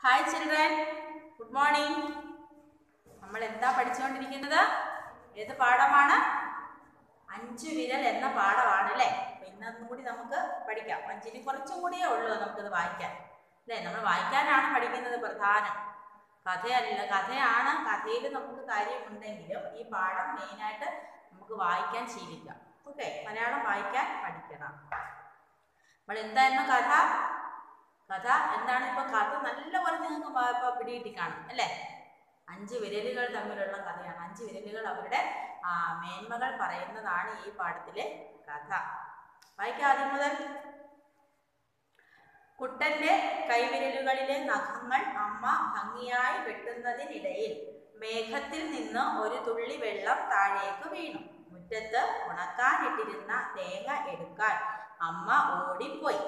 Hi children good morning നമ്മൾ എന്താ പഠിച്ചുകൊണ്ടിരിക്കുന്നത് ഏത് പാഠമാണ് അഞ്ചു വിരൽ എന്ന പാഠമാണ് അല്ലേ അപ്പൊ ഇന്നും കൂടി നമുക്ക് പഠിക്കാം അഞ്ചിന് കുറച്ചും കൂടിയേ ഉള്ളൂ നമുക്കിത് വായിക്കാൻ അല്ലേ നമ്മൾ വായിക്കാനാണ് പഠിക്കുന്നത് പ്രധാനം കഥയല്ല കഥയാണ് കഥയിൽ നമുക്ക് കാര്യമുണ്ടെങ്കിലും ഈ പാഠം മെയിനായിട്ട് നമുക്ക് വായിക്കാൻ ശീലിക്കാം ഓക്കെ മലയാളം വായിക്കാൻ പഠിക്കണം നമ്മൾ എന്തായിരുന്നു കഥ കഥ എന്താണ് ഇപ്പൊ കഥ നല്ലപോലെ നിങ്ങൾക്ക് പ- ഇപ്പൊ പിടികിട്ടി കാണും അല്ലേ അഞ്ച് വിരലുകൾ തമ്മിലുള്ള കഥയാണ് അഞ്ച് വിരലുകൾ അവരുടെ ആ, മേന്മകൾ പറയുന്നതാണ് ഈ പാഠത്തിലെ കഥ വായിക്കാം ആദ്യം മുതൽ കുട്ടന്റെ കൈവിരലുകളിലെ നഖങ്ങൾ അമ്മ ഭംഗിയായി വെട്ടുന്നതിനിടയിൽ മേഘത്തിൽ നിന്ന് ഒരു തുള്ളി വെള്ളം താഴേക്ക് വീണു മുറ്റത്ത് ഉണക്കാനിട്ടിരുന്ന തേങ്ങ എടുക്കാൻ അമ്മ ഓടിപ്പോയി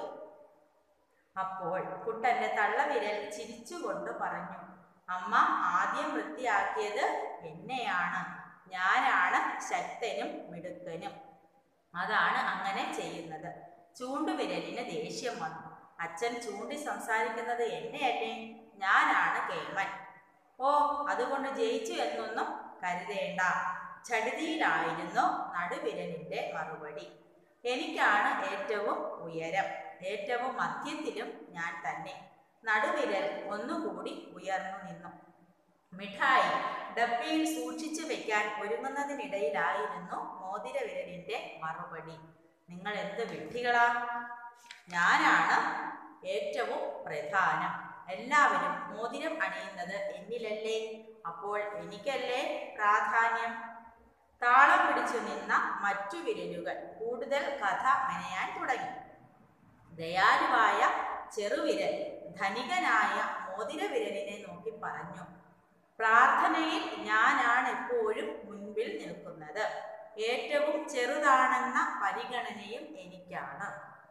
അപ്പോൾ കുട്ടന്റെ തള്ളവിരൽ ചിരിച്ചുകൊണ്ട് പറഞ്ഞു അമ്മ ആദ്യം വൃത്തിയാക്കിയത് എന്നെയാണ് ഞാനാണ് ശക്തനും മിടുക്കനും അതാണ് അങ്ങനെ ചെയ്യുന്നത് ചൂണ്ടുവിരലിന് ദേഷ്യം വന്നു അച്ഛൻ ചൂണ്ടി സംസാരിക്കുന്നത് എന്നെയല്ലേ ഞാനാണ് കേമൻ ഓ അതുകൊണ്ട് ജയിച്ചു എന്നൊന്നും കരുതേണ്ട ചടുതിയിലായിരുന്നു നടുവിരലിന്റെ മറുപടി എനിക്കാണ് ഏറ്റവും ഉയരം ഏറ്റവും മധ്യത്തിലും ഞാൻ തന്നെ നടുവിരൽ ഒന്നുകൂടി ഉയർന്നു നിന്നു മിഠായി ഡബ്ബയിൽ സൂക്ഷിച്ചു വെക്കാൻ ഒരുങ്ങുന്നതിനിടയിലായിരുന്നു മോതിര വിരലിന്റെ മറുപടി നിങ്ങൾ എന്ത് വിഡ്ഢികളാ ഞാനാണ് ഏറ്റവും പ്രധാനം എല്ലാവരും മോതിരം അണിയുന്നത് എന്നിലല്ലേ അപ്പോൾ എനിക്കല്ലേ പ്രാധാന്യം താളം പിടിച്ചു നിന്ന മറ്റു വിരലുകൾ കൂടുതൽ കഥ മെനയാൻ തുടങ്ങി ദയാലുവായ ചെറുവിരൽ ധനികനായ മോതിര വിരലിനെ നോക്കി പറഞ്ഞു പ്രാർത്ഥനയിൽ ഞാനാണ് എപ്പോഴും മുൻപിൽ നിൽക്കുന്നത് ഏറ്റവും ചെറുതാണെന്ന പരിഗണനയും എനിക്കാണ്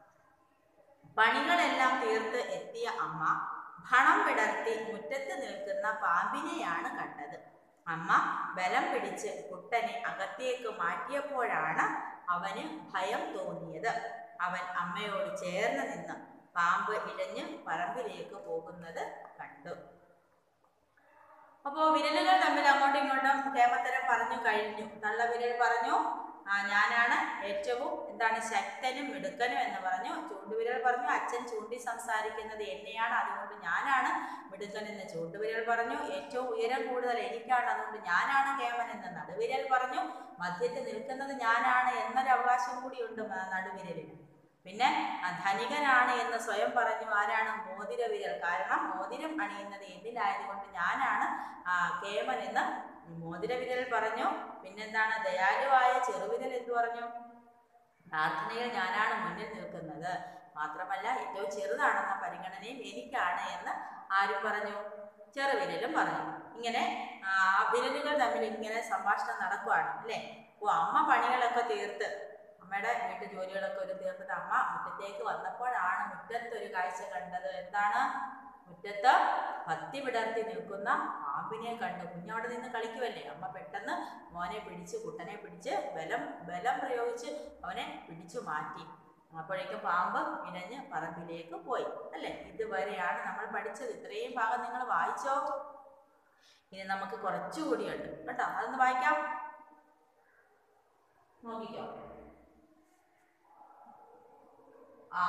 പണികളെല്ലാം തീർത്ത് എത്തിയ അമ്മ ഭണം വിടർത്തി മുറ്റത്ത് നിൽക്കുന്ന പാമ്പിനെയാണ് കണ്ടത് അമ്മ ബലം പിടിച്ച് കുട്ടനെ അകത്തേക്ക് മാറ്റിയപ്പോഴാണ് അവന് ഭയം തോന്നിയത് അവൻ അമ്മയോട് ചേർന്ന് നിന്ന് പാമ്പ് ഇഴഞ്ഞ് പറമ്പിലേക്ക് പോകുന്നത് കണ്ടു അപ്പോൾ വിരലുകൾ തമ്മിൽ അങ്ങോട്ടും ഇങ്ങോട്ടും കേമത്തരം പറഞ്ഞു കഴിഞ്ഞു തള്ളവിരൽ പറഞ്ഞു ആ ഞാനാണ് ഏറ്റവും എന്താണ് ശക്തനും മിടുക്കനും എന്ന് പറഞ്ഞു ചൂണ്ടുവിരൽ പറഞ്ഞു അച്ഛൻ ചൂണ്ടി സംസാരിക്കുന്നത് എന്നെയാണ് അതുകൊണ്ട് ഞാനാണ് മിടുക്കൻ എന്ന് ചൂണ്ടുവിരൽ പറഞ്ഞു ഏറ്റവും ഉയരം കൂടുതൽ എനിക്കാണ് അതുകൊണ്ട് ഞാനാണ് കേമൻ എന്ന് നടുവിരൽ പറഞ്ഞു മധ്യത്തിൽ നിൽക്കുന്നത് ഞാനാണ് എന്നൊരു അവകാശം കൂടിയുണ്ട് മ- നടുവിരലിന് പിന്നെ ആ ധനികനാണ് എന്ന് സ്വയം പറഞ്ഞു ആരാണ് മോതിര വിരൽ കാരണം മോതിരം അണിയുന്നത് എന്നിലായതുകൊണ്ട് ഞാനാണ് ആ, കേമൻ എന്ന് മോതിര വിരൽ പറഞ്ഞു പിന്നെന്താണ് ദയാലുവായ ചെറുവിരൽ എന്ത് പറഞ്ഞു പ്രാർത്ഥനയിൽ ഞാനാണ് മുന്നിൽ നിൽക്കുന്നത് മാത്രമല്ല ഏറ്റവും ചെറുതാണെന്ന പരിഗണനയും എനിക്കാണ് എന്ന് ആരും പറഞ്ഞു ചെറുവിരലും പറഞ്ഞു ഇങ്ങനെ ആ, വിരലുകൾ തമ്മിൽ ഇങ്ങനെ സംഭാഷണം നടക്കുവാണ് അല്ലേ ഓ അമ്മ പണികളൊക്കെ തീർത്ത് അമ്മയുടെ വീട്ടു ജോലികളൊക്കെ ഒരു തീർത്തിട്ട് അമ്മ മുറ്റത്തേക്ക് വന്നപ്പോഴാണ് മുറ്റത്ത് ഒരു കാഴ്ച കണ്ടത് എന്താണ് മുറ്റത്ത് പത്തി വിടർത്തി നിൽക്കുന്ന പാമ്പിനെ കണ്ടു കുഞ്ഞവിടെ നിന്ന് കളിക്കുമല്ലേ അമ്മ പെട്ടെന്ന് മോനെ പിടിച്ച് കുട്ടനെ പിടിച്ച് ബലം ബലം പ്രയോഗിച്ച് അവനെ പിടിച്ചു മാറ്റി അപ്പോഴേക്കും പാമ്പ് ഇഴഞ്ഞ് പറമ്പിലേക്ക് പോയി അല്ലേ ഇതുവരെയാണ് നമ്മൾ പഠിച്ചത് ഇത്രയും ഭാഗം നിങ്ങൾ വായിച്ചോ ഇനി നമുക്ക് കുറച്ചുകൂടിയുണ്ട് കേട്ടോ അതൊന്ന് വായിക്കാം നോക്കിക്കോ ആ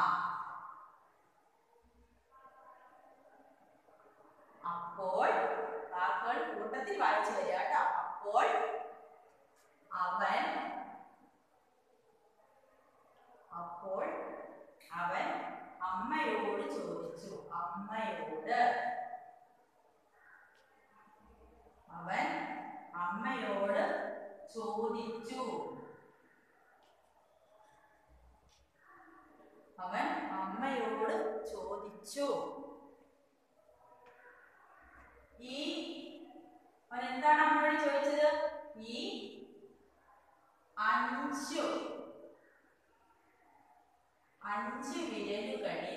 അപ്പോൾ വാക്കുകൾ കൂട്ടത്തിൽ വായിച്ചു വരിക കേട്ടോ അപ്പോൾ അവൻ അപ്പോൾ അവൻ അമ്മയോട് ചോദിച്ചു അമ്മയോട് അവൻ അമ്മയോട് ചോദിച്ചു അവൻ അമ്മയോട് ചോദിച്ചു ഈ അവൻ എന്താണ് അമ്മയോട് ചോദിച്ചത് ഈ അഞ്ചു അഞ്ച് വിരലുകളിൽ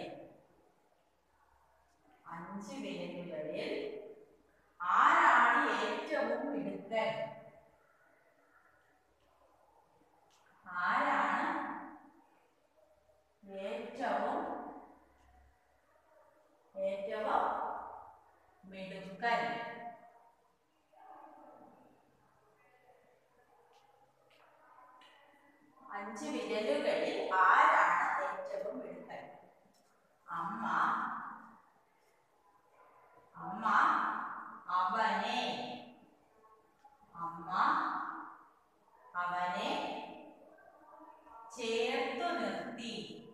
അഞ്ച് വിരലുകളിൽ ആരാണ് ഏറ്റവും മിടുക്കൻ ആരാണ് ഏറ്റവും ഏറ്റവും മിടുക്കൻ അഞ്ച് വിരലുകളിൽ ആരാണ് ഏറ്റവും മിടുക്കൻ അമ്മ അമ്മ അവനെ അമ്മ അവനെ ചേർത്തു നിർത്തി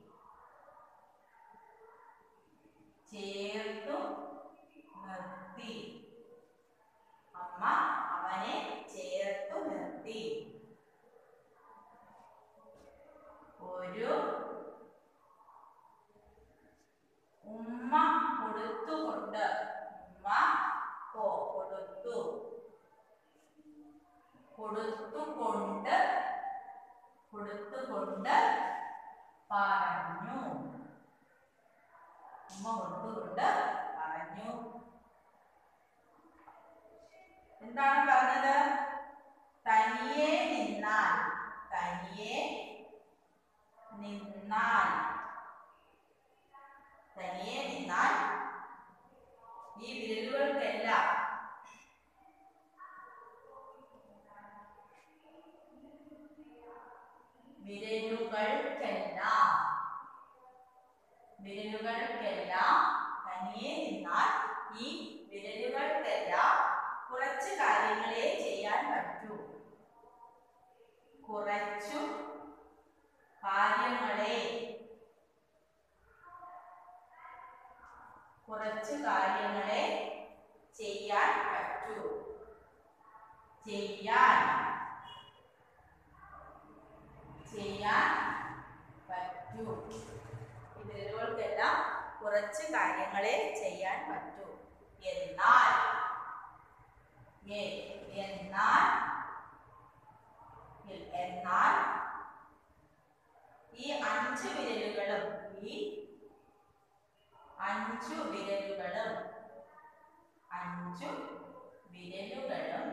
ചേർത്തു നിർത്തി അമ്മ അവനെ ചേർത്തു നിർത്തി ഒരു ഉമ്മ കൊടുത്തുകൊണ്ട് ഉമ്മ ഓ കൊടുത്തു കൊടുത്തുകൊണ്ട് കൊടുത്തുകൊണ്ട് പറഞ്ഞു ഉമ്മ കൊടുത്തുകൊണ്ട് പറഞ്ഞു എന്താണ് പറഞ്ഞത് തനിയെ നിന്നാൽ തനിയെ നിന്നാൽ തനിയെ നിന്നാൽ ഈ വിരലുകൾക്കെല്ലാം വിരലുകൾക്കെല്ലാം വിരലുകൾക്കെല്ലാം തനിയെ നിന്നാൽ ഈ വിരലുകൾക്കെല്ലാം കുറച്ച് കാര്യങ്ങളെ ചെയ്യാൻ പറ്റൂ കുറച്ചു കാര്യങ്ങളെ കുറച്ച് കാര്യങ്ങളെ ചെയ്യാൻ പറ്റൂ ചെയ്യാൻ ചെയ്യാൻ പറ്റൂ ഈ വിരലുകൾക്കെല്ലാം കുറച്ച് കാര്യങ്ങളെ ചെയ്യാൻ പറ്റൂ എന്നാൽ എ- എന്നാൽ ഇൽ- എന്നാൽ ഈ അഞ്ച് വിരലുകളും ഈ അഞ്ചു വിരലുകളും അഞ്ചു വിരലുകളും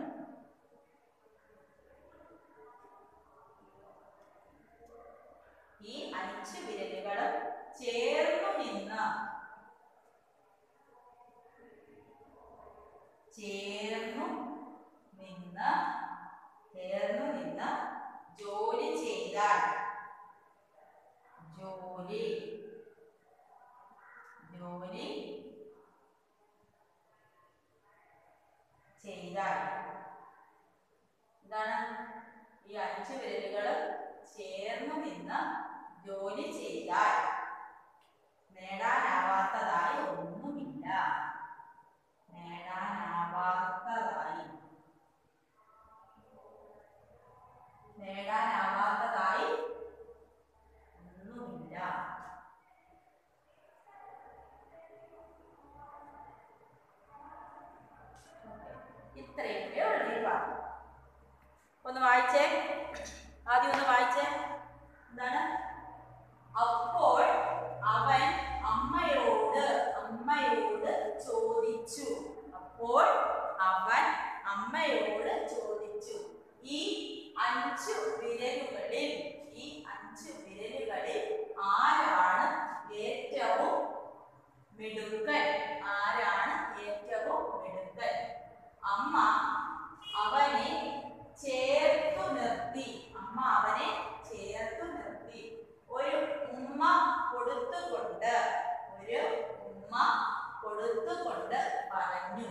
ഈ അഞ്ച് വിരലുകളും ചേർന്നു നിന്ന് ചേർന്നു നിന്ന് ചേർന്നു നിന്ന് ജോലി ചെയ്താൽ ജോലി ജോലി ചെയ്താൽ എന്താണ് ഈ അഞ്ച് വിരലുകൾ ചേർന്നു നിന്ന് ജോലി ചെയ്താൽ നേടാനാവാത്തതായി ഒന്നുമില്ല നേടാനാവാത്തതായി നേടാനാവാത്തതായി ഒന്നുമില്ല ഇത്രയൊക്കെ ഉള്ളൂ ഈ പാഠം ഒന്ന് വായിച്ചേ ആദ്യം ഒന്ന് വായിച്ചേ എന്താണ് അപ്പോൾ അവൻ അമ്മയോട് അമ്മയോട് ചോദിച്ചു അപ്പോൾ അവൻ അമ്മയോട് ചോദിച്ചു ഈ അഞ്ചു വിരലുകളിൽ ഈ അഞ്ചു വിരലുകളിൽ ആരാണ് ഏറ്റവും മിടുക്കൻ ആരാണ് ഏറ്റവും മിടുക്കൻ അമ്മ അവനെ ചേർത്തു നിർത്തി അമ്മ അവനെ ചേർത്തു നിർത്തി ഒരു ഉമ്മ കൊടുത്തുകൊണ്ട് ഒരു ഉമ്മ കൊടുത്തുകൊണ്ട് പറഞ്ഞു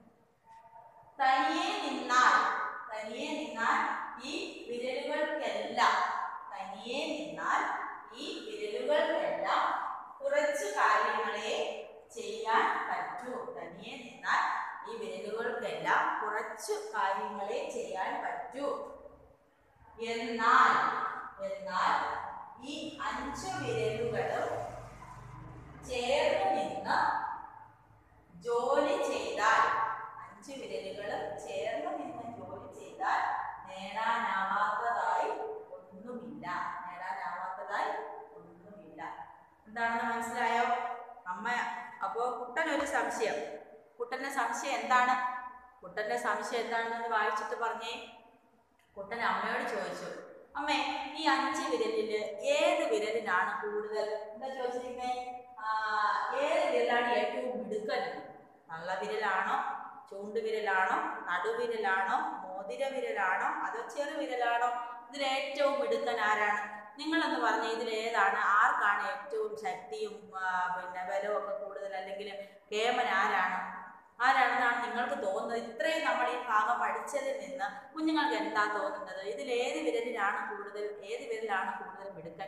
തനിയെ നിന്നാൽ തനിയെ നിന്നാൽ ഈ വിരലുകൾക്കെല്ലാം തനിയെ നിന്നാൽ ഈ വിരലുകൾക്കെല്ലാം കുറച്ച് കാര്യങ്ങളെ ചെയ്യാൻ പറ്റൂ തനിയെ നിന്നാൽ ഈ വിരലുകൾക്കെല്ലാം കുറച്ച് കാര്യങ്ങളെ ചെയ്യാൻ പറ്റൂ എന്നാൽ എന്നാൽ ഈ അഞ്ച് വിരലുകളും ചേർന്ന് നിന്ന് ജോലി ചെയ്താൽ അഞ്ച് വിരലുകളും ചേർന്ന് നിന്ന് ജോലി ചെയ്താൽ നേടാനാവാത്തതായി ഒന്നുമില്ല നേടാനാവാത്തതായി ഒന്നുമില്ല എന്താണെന്ന് മനസ്സിലായോ അമ്മ അപ്പോ കുട്ടൻ ഒരു സംശയം കുട്ടന്റെ സംശയം എന്താണ് കുട്ടന്റെ സംശയം എന്താണെന്ന് വായിച്ചിട്ട് പറഞ്ഞേ കുട്ടൻ അമ്മയോട് ചോദിച്ചു അമ്മേ ഈ അഞ്ച് വിരലില് ഏത് വിരലിനാണ് കൂടുതൽ എന്താ ചോദിച്ചിരിക്കുന്നേ ആ, ഏത് വിരലാണ് ഏറ്റവും മിടുക്കൻ തള്ളവിരലാണോ ചൂണ്ടുവിരലാണോ നടുവിരലാണോ മോതിര വിരലാണോ അതോ ചെറുവിരലാണോ ഇതിൽ ഏറ്റവും മിടുക്കൻ ആരാണ് നിങ്ങളെന്ന് പറഞ്ഞ ഇതിൽ ഏതാണ് ആർക്കാണ് ഏറ്റവും ശക്തിയും ആ, പിന്നെ ബലവും ഒക്കെ കൂടുതൽ അല്ലെങ്കിൽ കേമൻ ആരാണ് ആരാണെന്നാണ് നിങ്ങൾക്ക് തോന്നുന്നത് ഇത്രയും നമ്മൾ ഈ ഭാഗം പഠിച്ചതിൽ നിന്ന് കുഞ്ഞുങ്ങൾക്ക് എന്താ തോന്നുന്നത് ഇതിൽ ഏത് വിരലിലാണ് കൂടുതൽ ഏത് വിരലാണ് കൂടുതൽ മിടുക്കൻ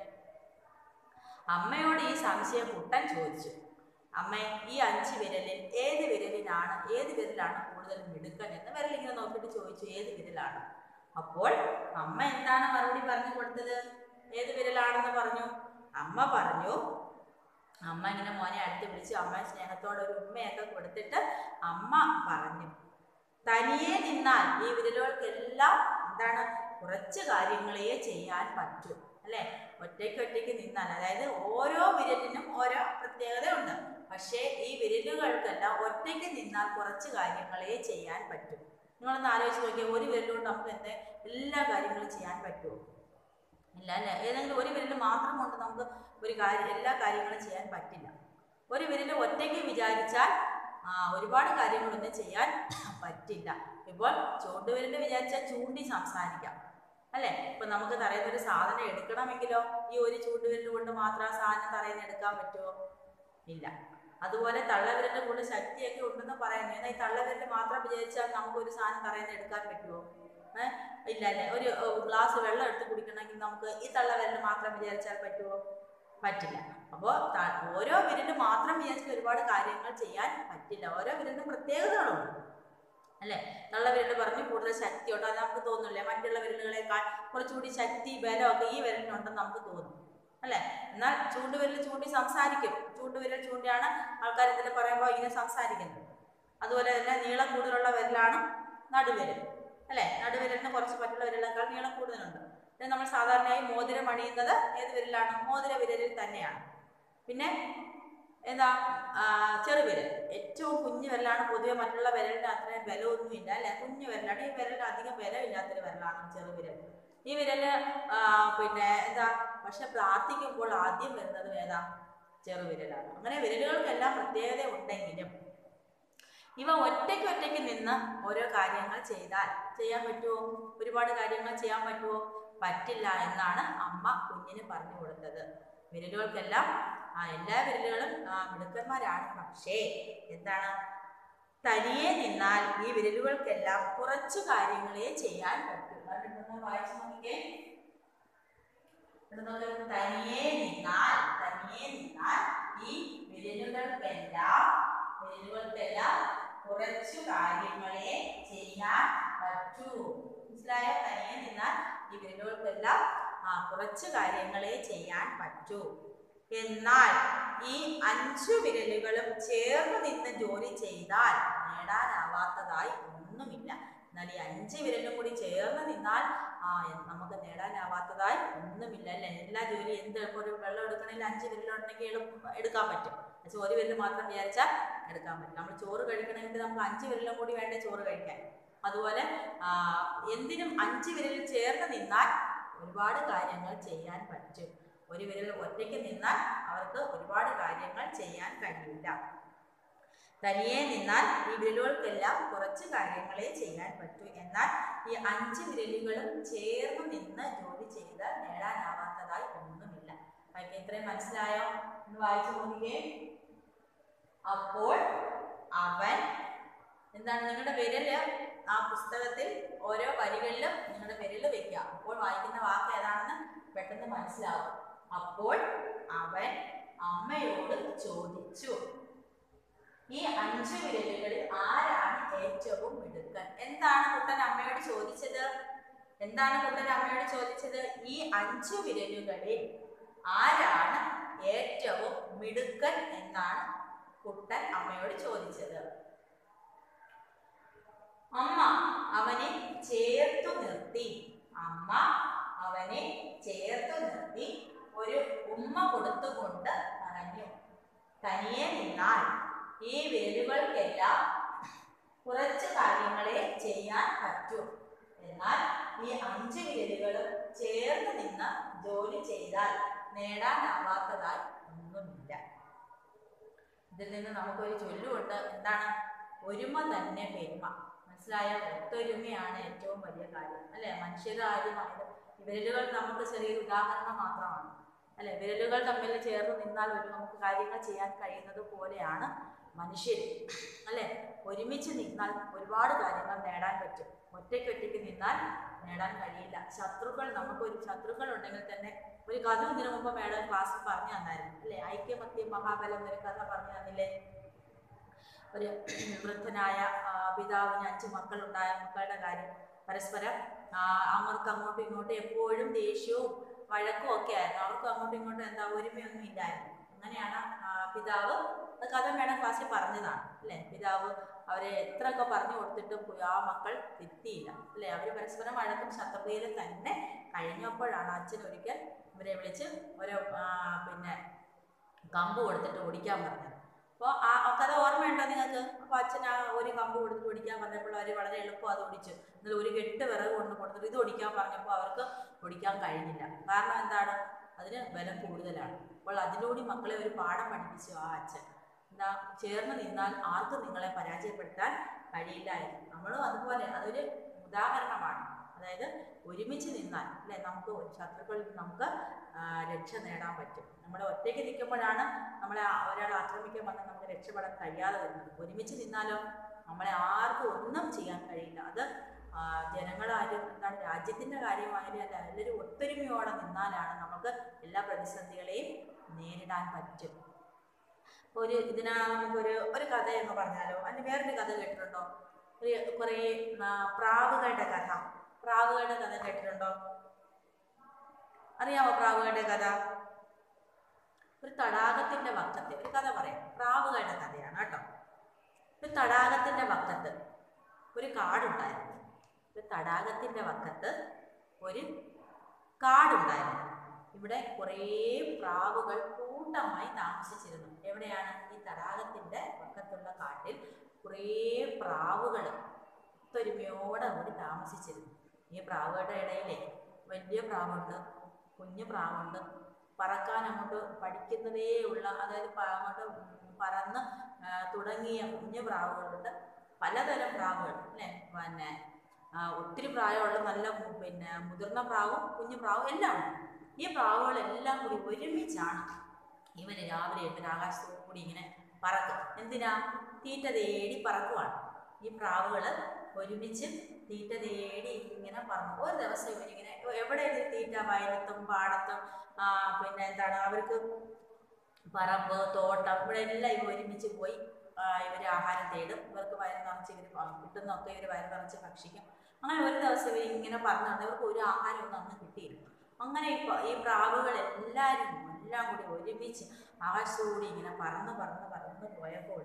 അമ്മയോട് ഈ സംശയം കുട്ടൻ ചോദിച്ചു അമ്മ ഈ അഞ്ച് വിരലിൽ ഏത് വിരലിനാണ് ഏത് വിരലാണ് കൂടുതൽ മിടുക്കൻ എന്ന് വിരലിങ്ങനെ നോക്കിയിട്ട് ചോദിച്ചു ഏത് വിരലാണ് അപ്പോൾ അമ്മ എന്താണ് മറുപടി പറഞ്ഞു കൊടുത്തത് ഏത് വിരലാണെന്ന് പറഞ്ഞു അമ്മ പറഞ്ഞു അമ്മ ഇങ്ങനെ മോനെ അടുത്ത് വിളിച്ചു അമ്മ സ്നേഹത്തോടെ ഒരു ഉമ്മയൊക്കെ കൊടുത്തിട്ട് അമ്മ പറഞ്ഞു തനിയെ നിന്നാൽ ഈ വിരലുകൾക്കെല്ലാം എന്താണ് കുറച്ച് കാര്യങ്ങളെ ചെയ്യാൻ പറ്റൂ അല്ലെ ഒറ്റയ്ക്ക് ഒറ്റയ്ക്ക് നിന്നാൽ അതായത് ഓരോ വിരലിനും ഓരോ പ്രത്യേകതയുണ്ട് പക്ഷേ ഈ വിരലുകൾക്കെല്ലാം ഒറ്റയ്ക്ക് നിന്നാൽ കുറച്ച് കാര്യങ്ങളെ ചെയ്യാൻ പറ്റും നിങ്ങളൊന്ന് ആലോചിച്ച് നോക്കിയാൽ ഒരു വിരലുകൊണ്ട് നമുക്ക് എന്ത് എല്ലാ കാര്യങ്ങളും ചെയ്യാൻ പറ്റുമോ ഇല്ല അല്ലേ ഏതെങ്കിലും ഒരു വിരൽ മാത്രം കൊണ്ട് നമുക്ക് ഒരു കാര്യം എല്ലാ കാര്യങ്ങളും ചെയ്യാൻ പറ്റില്ല ഒരു വിരൽ ഒറ്റയ്ക്ക് വിചാരിച്ചാൽ ആ, ഒരുപാട് കാര്യങ്ങളൊന്നും ചെയ്യാൻ പറ്റില്ല ഇപ്പോൾ ചൂണ്ടുവിരൽ വിചാരിച്ചാൽ ചൂണ്ടി സംസാരിക്കാം അല്ലേ ഇപ്പൊ നമുക്ക് തറയുന്ന ഒരു സാധനം എടുക്കണമെങ്കിലോ ഈ ഒരു ചൂണ്ടുവിരൽ കൊണ്ട് മാത്രം ആ സാധനം തറയുന്ന എടുക്കാൻ പറ്റുമോ ഇല്ല അതുപോലെ തള്ളവിരലിന്റെ കൂടെ ശക്തിയൊക്കെ ഉണ്ടെന്ന് പറയുന്നു എന്നാൽ ഈ തള്ളവിരൽ മാത്രം വിചാരിച്ചാൽ നമുക്ക് ഒരു സാധനം തറയുന്ന എടുക്കാൻ പറ്റുമോ ഏഹ് ഇല്ല അല്ലേ ഒരു ഗ്ലാസ് വെള്ളം എടുത്ത് കുടിക്കണമെങ്കിൽ നമുക്ക് ഈ തള്ളവിരൽ മാത്രം വിചാരിച്ചാൽ പറ്റുമോ പറ്റില്ല അപ്പോൾ ഓരോ വിരല് മാത്രം വിചാരിച്ചാൽ ഒരുപാട് കാര്യങ്ങൾ ചെയ്യാൻ പറ്റില്ല ഓരോ വിരലിനും പ്രത്യേകതകളുണ്ട് അല്ലേ തള്ളവിരൽ പറഞ്ഞ് കൂടുതൽ ശക്തിയുണ്ട് അത് നമുക്ക് തോന്നില്ലേ മറ്റുള്ള വിരലുകളെക്കാൾ കുറച്ചുകൂടി ശക്തി ബലമൊക്കെ ഈ വിരലിനുണ്ടെന്ന് നമുക്ക് തോന്നും അല്ലേ എന്നാൽ ചൂണ്ടുവിരൽ ചൂണ്ടി സംസാരിക്കും ചൂണ്ടുവിരൽ ചൂണ്ടിയാണ് ആൾക്കാർ ഇതിൽ പറയുമ്പോൾ ഇങ്ങനെ സംസാരിക്കുന്നത് അതുപോലെ തന്നെ നീളം കൂടുതലുള്ള വിരലാണ് നടുവിരൽ അല്ലേ നടുവിരലിന് കുറച്ച് മറ്റുള്ള വിരലിനേക്കാൾ നീളം കൂടുതലുണ്ട് പിന്നെ നമ്മൾ സാധാരണയായി മോതിരം അണിയുന്നത് ഏത് വിരലാണ് മോതിര വിരലിൽ തന്നെയാണ് പിന്നെ എന്താ ആ, ചെറുവിരൽ ഏറ്റവും കുഞ്ഞു വിരലാണ് പൊതുവെ മറ്റുള്ള വിരലിന് അത്രയും ബലമൊന്നും ഇല്ല അല്ലെ കുഞ്ഞു വിരലാണ് ഈ വിരലിന് അധികം ബലമില്ലാത്തൊരു വിരലാണ് ചെറുവിരൽ ഈ വിരല് ആ, പിന്നെ എന്താ പക്ഷെ പ്രാർത്ഥിക്കുമ്പോൾ ആദ്യം വരുന്നത് ഏതാ ചെറുവിരലാണ് അങ്ങനെ വിരലുകൾക്കെല്ലാം പ്രത്യേകത ഉണ്ടെങ്കിലും ഇവ ഒറ്റയ്ക്ക് ഒറ്റയ്ക്ക് നിന്ന് ഓരോ കാര്യങ്ങൾ ചെയ്താൽ ചെയ്യാൻ പറ്റുമോ ഒരുപാട് കാര്യങ്ങൾ ചെയ്യാൻ പറ്റുമോ പറ്റില്ല എന്നാണ് അമ്മ കുഞ്ഞിന് പറഞ്ഞു കൊടുത്തത് വിരലുകൾക്കെല്ലാം ആ എല്ലാ വിരലുകളും ആ, മിടുക്കന്മാരാണ് പക്ഷേ എന്താണ് തനിയെ നിന്നാൽ ഈ വിരലുകൾക്കെല്ലാം കുറച്ചു കാര്യങ്ങളെ ചെയ്യാൻ പറ്റും അതുകൊണ്ട് വായിച്ചു നോക്കിക്കേ ഇവിടെ നോക്ക്. തനിയെ നിന്നാൽ തനിയെ നിന്നാൽ ഈ വിരലുകൾക്കെല്ലാം വിരലുകൾക്കെല്ലാം കുറച്ചു കാര്യങ്ങളെ ചെയ്യാൻ പറ്റൂ മനസ്സിലായോ തനിയെ നിന്നാൽ ഈ വിരലുകൾക്കെല്ലാം ആ കുറച്ച് കാര്യങ്ങളെ ചെയ്യാൻ പറ്റൂ എന്നാൽ ഈ അഞ്ചു വിരലുകളും ചേർന്ന് നിന്ന് ജോലി ചെയ്താൽ നേടാനാവാത്തതായി ഒന്നുമില്ല എന്നാൽ ഈ അഞ്ച് വിരലും കൂടി ചേർന്ന് നിന്നാൽ ആ എ- നമുക്ക് നേടാനാവാത്തതായി ഒന്നുമില്ല അല്ലേ എല്ലാ ജോലി എന്ത് ഇപ്പൊ ഒരു വെള്ളം എടുക്കണമെങ്കിൽ അഞ്ച് വിരലുണ്ടെങ്കിൽ എളുപ്പം എടുക്കാൻ പറ്റും പക്ഷെ ഒരു വിരൽ മാത്രം വിചാരിച്ചാൽ എടുക്കാൻ പറ്റും നമ്മൾ ചോറ് കഴിക്കണമെങ്കിൽ നമുക്ക് അഞ്ച് വിരലും കൂടി വേണ്ടേ ചോറ് കഴിക്കാൻ അതുപോലെ ആ, എന്തിനും അഞ്ച് വിരലിൽ ചേർന്ന് നിന്നാൽ ഒരുപാട് കാര്യങ്ങൾ ചെയ്യാൻ പറ്റും ഒരു വിരൽ ഒറ്റയ്ക്ക് നിന്നാൽ അവർക്ക് ഒരുപാട് കാര്യങ്ങൾ ചെയ്യാൻ കഴിയില്ല തനിയെ നിന്നാൽ ഈ വിരലുകൾക്കെല്ലാം കുറച്ച് കാര്യങ്ങളെ ചെയ്യാൻ പറ്റൂ എന്നാൽ ഈ അഞ്ച് വിരലുകളും ചേർന്ന് നിന്ന് ജോലി ചെയ്താൽ നേടാനാവാത്തതായി ഒന്നുമില്ല അതൊക്കെ ഇത്രയും മനസ്സിലായോ ഒന്ന് വായിച്ചു നോക്കിക്കേ അപ്പോൾ അവൻ എന്താണ് നിങ്ങളുടെ വിരല് ആ പുസ്തകത്തിൽ ഓരോ വരികളിലും നിങ്ങളുടെ വിരല് വെക്കുക അപ്പോൾ വായിക്കുന്ന വാക്ക് ഏതാണെന്ന് പെട്ടെന്ന് മനസ്സിലാവും അപ്പോൾ അവൻ അമ്മയോട് ചോദിച്ചു ഈ അഞ്ചു വിരലുകളിൽ ആരാണ് ഏറ്റവും മിടുക്കൻ എന്താണ് കുട്ടൻ അമ്മയോട് ചോദിച്ചത് എന്താണ് കുട്ടൻ അമ്മയോട് ചോദിച്ചത് ഈ അഞ്ചു വിരലുകളിൽ ആരാണ് ഏറ്റവും മിടുക്കൻ എന്നാണ് കുട്ടൻ അമ്മയോട് ചോദിച്ചത് അമ്മ അവനെ ചേർത്തു നിർത്തി അമ്മ അവനെ ചേർത്തു നിർത്തി ഒരു ഉമ്മ കൊടുത്തുകൊണ്ട് പറഞ്ഞു തനിയെ നിന്നാൽ ഈ വിരലുകൾക്കെല്ലാം കുറച്ച് കാര്യങ്ങളെ ചെയ്യാൻ പറ്റൂ എന്നാൽ ഈ അഞ്ച് വിരലുകളും ചേർന്ന് നിന്ന് ജോലി ചെയ്താൽ നേടാനാവാത്തതായി ഒന്നുമില്ല ഇതിൽ നിന്ന് നമുക്കൊരു ചൊല്ലുണ്ട് എന്താണ് ഒരുമ തന്നെ പെരുമ മനസ്സിലായ ഒത്തൊരുമയാണ് ഏറ്റവും വലിയ കാര്യം അല്ലെ മനുഷ്യരാരുമായാലും വിരലുകൾ നമുക്ക് ചെറിയൊരു ഉദാഹരണം മാത്രമാണ് അല്ലെ വിരലുകൾ തമ്മിൽ ചേർന്ന് നിന്നാൽ ഒരു നമുക്ക് കാര്യങ്ങൾ ചെയ്യാൻ കഴിയുന്നത് പോലെയാണ് മനുഷ്യർ അല്ലെ ഒരുമിച്ച് നിന്നാൽ ഒരുപാട് കാര്യങ്ങൾ നേടാൻ പറ്റും ഒറ്റയ്ക്ക് ഒറ്റയ്ക്ക് നിന്നാൽ നേടാൻ കഴിയില്ല ശത്രുക്കൾ നമുക്കൊരു ശത്രുക്കൾ ഉണ്ടെങ്കിൽ തന്നെ ഒരു കഥ ഇതിനു മുമ്പ് മേഡം ക്ലാസ്സിൽ പറഞ്ഞു തന്നായിരുന്നു അല്ലേ ഐക്യമത്യം മഹാബലം എന്നൊരു കഥ പറഞ്ഞു തന്നില്ലേ ഒരു വൃദ്ധനായ ആ, പിതാവിന് അഞ്ച് മക്കളുണ്ടായ മക്കളുടെ കാര്യം പരസ്പരം ആ, അവർക്ക് അങ്ങോട്ടും ഇങ്ങോട്ടും എപ്പോഴും ദേഷ്യവും വഴക്കും ഒക്കെ ആയിരുന്നു അവർക്ക് അങ്ങോട്ടും ഇങ്ങോട്ടും എന്താ ഒരുമയൊന്നും ഇല്ലായിരുന്നു അങ്ങനെയാണ് ആ, പിതാവ് അത് കഥ മേഡം ക്ലാസ്സിൽ പറഞ്ഞതാണ് അല്ലേ പിതാവ് അവരെ എത്രയൊക്കെ പറഞ്ഞു കൊടുത്തിട്ടും പോയി ആ മക്കൾ തിരുത്തിയില്ല അല്ലേ അവർ പരസ്പരം വഴക്കും ശത്രുതയിൽ തന്നെ കഴിഞ്ഞപ്പോഴാണ് അച്ഛൻ ഒരിക്കൽ ഇവരെ വിളിച്ച് ഒരു ആ, പിന്നെ കമ്പ് കൊടുത്തിട്ട് ഓടിക്കാൻ പറഞ്ഞത് അപ്പോൾ ആ ആ കഥ ഓർമ്മയുണ്ടോ നിങ്ങൾക്ക് അപ്പോൾ അച്ഛൻ ആ ഒരു കമ്പ് കൊടുത്തിട്ട് ഓടിക്കാൻ പറഞ്ഞപ്പോൾ അവർ വളരെ എളുപ്പം അത് ഓടിച്ചു എന്നാൽ ഒരു കെട്ട് വിറക് കൊണ്ട് കൊടുത്തിട്ട് ഇത് ഓടിക്കാൻ പറഞ്ഞപ്പോൾ അവർക്ക് ഓടിക്കാൻ കഴിഞ്ഞില്ല കാരണം എന്താണ് അതിന് ബലം കൂടുതലാണ് അപ്പോൾ അതിലൂടെ മക്കളെ ഒരു പാഠം പഠിപ്പിച്ചു ആ അച്ഛൻ എന്താ ചേർന്ന് നിന്നാൽ ആർക്കും നിങ്ങളെ പരാജയപ്പെടുത്താൻ കഴിയില്ല എന്ന് നമ്മളും അതുപോലെ അതൊരു ഉദാഹരണമാണ് അതായത് ഒരുമിച്ച് നിന്നാൽ അല്ലെ നമുക്ക് ശത്രുക്കളിൽ നിന്ന് നമുക്ക് ആ, രക്ഷ നേടാൻ പറ്റും നമ്മൾ ഒറ്റയ്ക്ക് നിൽക്കുമ്പോഴാണ് നമ്മളെ ആ- ഒരാൾ ആക്രമിക്കാൻ വന്നാൽ നമുക്ക് രക്ഷപ്പെടാൻ കഴിയാതെ വരുന്നത് ഒരുമിച്ച് നിന്നാലോ നമ്മളെ ആർക്കും ഒന്നും ചെയ്യാൻ കഴിയില്ല അത് ആ, ജനങ്ങളായാലും എന്താണ് രാജ്യത്തിൻ്റെ കാര്യമായാലും അല്ല എല്ലാവരും ഒത്തൊരുമയോടെ നിന്നാലാണ് നമുക്ക് എല്ലാ പ്രതിസന്ധികളെയും നേരിടാൻ പറ്റും ഒരു ഇതിനാ നമുക്കൊരു ഒരു കഥ എന്ന് പറഞ്ഞാലോ അതിന് വേറൊരു കഥ കേട്ടിട്ടുണ്ടോ ഒരു കുറേ ആ, പ്രാവുകളുടെ കഥ പ്രാവുകളുടെ കഥ കേട്ടിട്ടുണ്ടോ അറിയാമോ പ്രാവുകളുടെ കഥ ഒരു തടാകത്തിന്റെ വക്കത്ത് ഒരു കഥ പറയാം പ്രാവുകളുടെ കഥയാണ് കേട്ടോ ഒരു തടാകത്തിന്റെ വക്കത്ത് ഒരു കാടുണ്ടായിരുന്നു ഒരു തടാകത്തിന്റെ വക്കത്ത് ഒരു കാടുണ്ടായിരുന്നു ഇവിടെ കുറേ പ്രാവുകൾ കൂട്ടമായി താമസിച്ചിരുന്നു എവിടെയാണ് ഈ തടാകത്തിന്റെ വക്കത്തുള്ള കാട്ടിൽ കുറേ പ്രാവുകൾ ഒത്തൊരുമയോടെ കൂടി താമസിച്ചിരുന്നു ഈ പ്രാവുകളുടെ ഇടയിലെ വലിയ പ്രാവുണ്ട് കുഞ്ഞു പ്രാവുണ്ട് പറക്കാൻ അങ്ങോട്ട് പഠിക്കുന്നതേ ഉള്ള അതായത് പ- അങ്ങോട്ട് ഉം പറന്ന് ആ, തുടങ്ങിയ കുഞ്ഞു പ്രാവുകളുണ്ട് പലതരം പ്രാവുകൾ അല്ലേ പിന്നെ ആ, ഒത്തിരി പ്രായമുള്ള നല്ല മു- പിന്നെ മുതിർന്ന പ്രാവും കുഞ്ഞു പ്രാവും എല്ലാം ഉണ്ട് ഈ പ്രാവുകളെല്ലാം കൂടി ഒരുമിച്ചാണ് ഇവന് രാവിലെ എഴുന്നേറ്റ് ആകാശത്തോടു കൂടി ഇങ്ങനെ പറക്കും എന്തിനാ തീറ്റ തേടി പറക്കുവാണ് ഈ പ്രാവുകൾ ഒരുമിച്ച് തീറ്റ തേടി ഇങ്ങനെ പറന്നു ഒരു ദിവസം ഇവരിങ്ങനെ എവിടെ ഇത് തീറ്റ വയലത്തും പാടത്തും ആ, പിന്നെ എന്താണ് അവർക്ക് പറമ്പ് തോട്ടം ഇവിടെ എല്ലാം ഇവർ ഒരുമിച്ച് പോയി ഇവർ ആഹാരം തേടും ഇവർക്ക് വയറ് നിറച്ച് ഇവർ കിട്ടുന്നൊക്കെ ഇവർ വയറ് നിറച്ച് ഭക്ഷിക്കും അങ്ങനെ ഒരു ദിവസം ഇവർ ഇങ്ങനെ പറഞ്ഞു നടന്നു ഇവർക്ക് ഒരു ആഹാരമൊന്നും അന്ന് കിട്ടിയില്ല അങ്ങനെ ഈ പ- ഈ പ്രാവുകൾ എല്ലാവരും എല്ലാം കൂടി ഒരുമിച്ച് ആകാശത്തോടെ ഇങ്ങനെ പറന്ന് പറന്ന് പറന്ന് പോയപ്പോൾ